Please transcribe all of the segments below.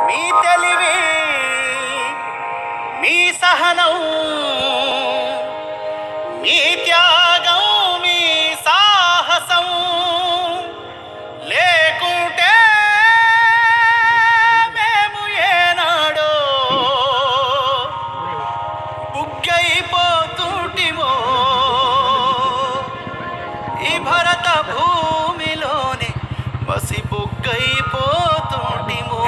మీ తెలివి మీ సహనం మీ త్యాగం మీ సాహసం లేకుంటే మేము ఏనాడో బుగ్గైపోతుంటిమో ఈ భరత భూమిలోనే బసి బుగ్గైపోతుంటిమో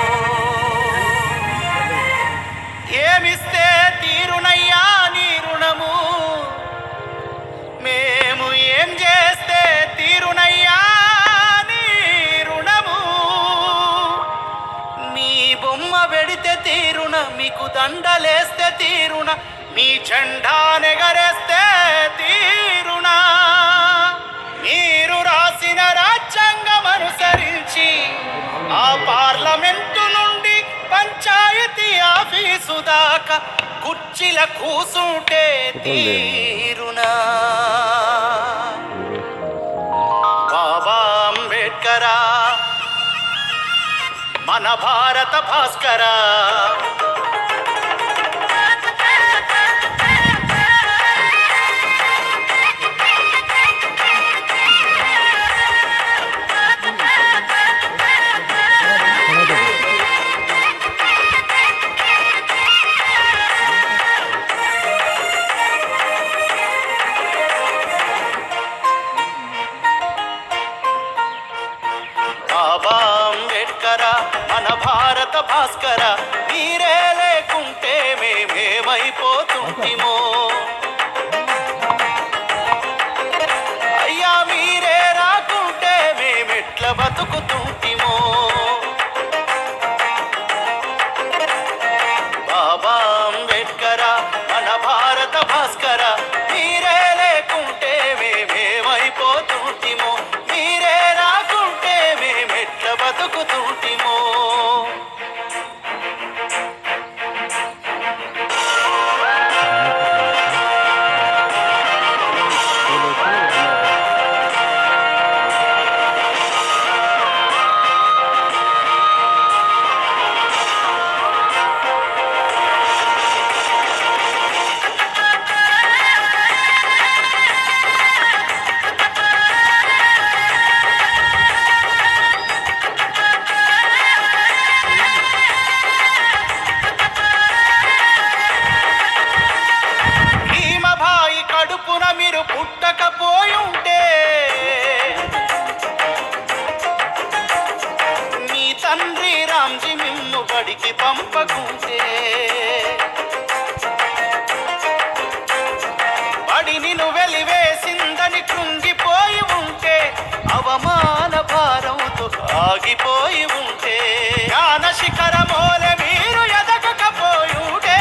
ఏమిస్తే తీరునయ్యా నీ రుణము మేము ఏం చేస్తే తీరునయ్యా నీ రుణము మీ బొమ్మ పెడితే తీరున మీకు దండలేస్తే తీరున మీ జెండా నెగరేస్తే తీరున మీరు రాసిన రాజ్యాంగం అనుసరించి ఆ పార్లమెంటు నుండి పంచాయతీ ఆఫీసు దాకా కుర్చీల కూసుంటే తీరునా బాబా అంబేడ్కరా మన భారత భాస్కర బాబా అంబేడ్కర మన భారత భాస్కర మీరే లేకుంటే మేమేమైపోతుంటిమో అయ్యా మీరే రాకుంటే మేమెట్ల బతుకుతుంటిమో బాబా అంబేడ్కర మన భారత భాస్కర మీరే లేకుంటే మేమేమైపోతుంటిమో మీరే రాకుంటే మేమెట్ల బతుకుతుంటిమో భీమభాయి కడుపున మీరు పుట్టకపోయుంటే మీ తండ్రి రామ్జీ మిమ్ము బడికి పంపకుంటే బడిని నువ్వు వెలివేసిందని కృంగిపోయి ఉంటే అవమాన భారంతో ఆగిపోయి ఉంటే జ్ఞాన శిఖరమోలే మీరు ఎదగకపోయి ఉంటే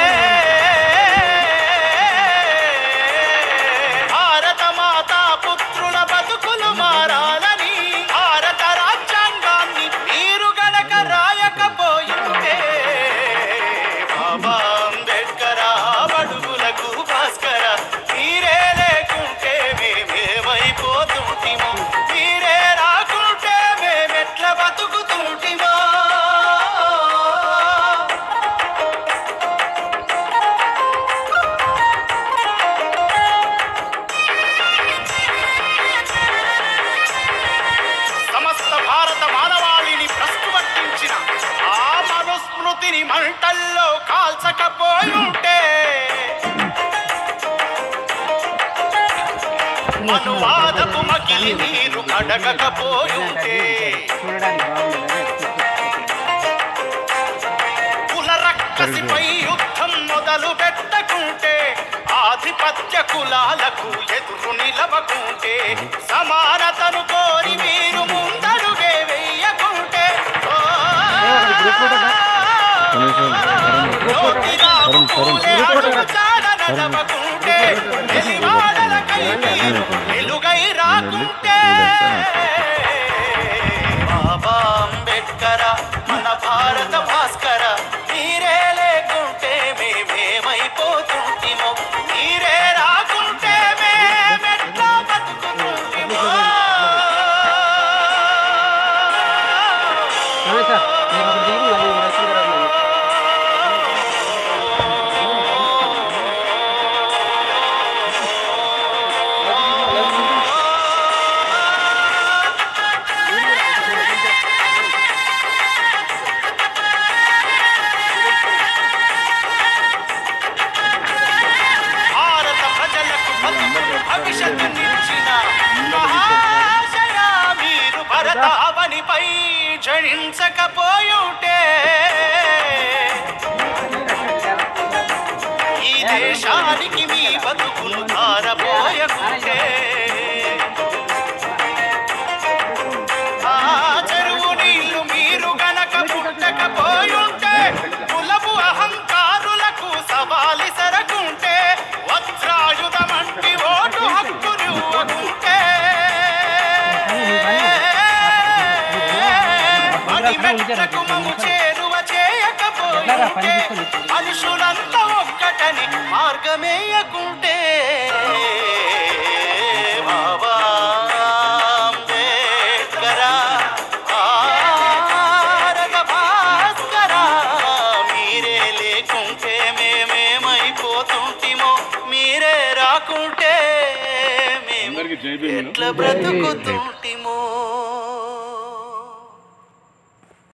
భారత మాతా పుత్రుల బతుకులు మారాలని భారత రాజ్యాంగాన్ని మీరు గనక రాయకపోయి ఉంటే బాబా అంబేడ్కర బడుగులకు భాస్కర మీరే లేకుంటే మేమేమైపోతుంటిమో మీరే రాకుంటే మేమెట్ల బతుకుతుంటిమో సమస్త భారత మానవాళిని భ్రష్టు పట్టించిన ఆ మనుస్మృతిని మంటల్లో కాల్చకపోయుంటే అనువాదపు మకిలి నీరు కడగకపోయుంటే కుల రక్కసిపై యుద్ధం మొదలు పెట్టకుంటే ఆధిపత్య కులాలకు ఎదురు నిలవకుంటే సమానతను కోరి మీరు ముందడుగే వెయ్యకుంటే ఓ, జ్యోతిరావు పూలే అడుగు జాడ నడవకుంటే వెలివాడలకై మీరు వెలుగై రాకుంటే బాబా అంబేడ్కర మన భారత భాస్కర మీరే లేకుంటే మేమేమైపోతుంటిమో మీరే రాకుంటే మేమెట్లా బతుకుతుంటిమో రమేష్ సార్, నేను ఒకటి దిగి మళ్ళీ రైతు దగ్గర జయించకపోయుంటే ఈ దేశానికి మీ బతుకును ధారపోయకుంటే ఆ చెరువు నీళ్లు మీరు గనక పుట్టకపోయుంటే కులపు అహంకారులకు సవాలి సరకుంటే వజ్రాయుధమంటి ఓటు హక్కు నువ్వుకుంటే అడిమెట్లకు మము చేరువ చేయకపోయుంటే మనుషులంతా ఒక్కటని మార్గమేయకుంటే బాబా అంబేద్కరా, భారత భాస్కరా, మీరే లేకుంటే మేమేమైపోతుంటిమో మీరే రాకుంటే మేము అందరికీ జై భీమ్. ఎట్లా బ్రతుకుతుంటిమో